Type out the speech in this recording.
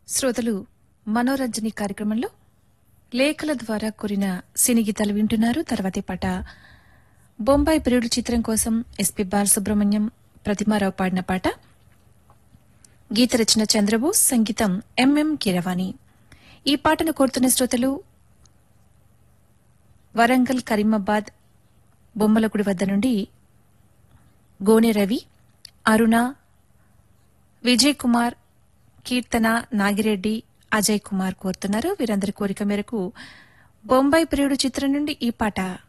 శ్రోతలు మనోరంజని కార్యక్రమంలో లేఖల ద్వారా కూరిన సినీ గీతాలు వింటున్నారు తర్వాతి పాట బొంబాయి ప్రియుడు చిత్రం కోసం ఎస్పి బాలసుబ్రహ్మణ్యం ప్రతిమారావు పాడిన పాట గీత రచన చంద్రబోస్ సంగీతం ఎంఎం కీరవాణి ఈ పాటను కోరుతున్న శ్రోతలు వరంగల్ కరీమాబాద్ బొమ్మలగుడి వద్ద నుండి గోనె రవి అరుణ విజయ్ కుమార్ కీర్తన నాగిరెడ్డి అజయ్ కుమార్ కోరుతున్నారు వీరందరి కోరిక మేరకు బొంబాయి ప్రియుడు చిత్రం నుండి ఈ పాట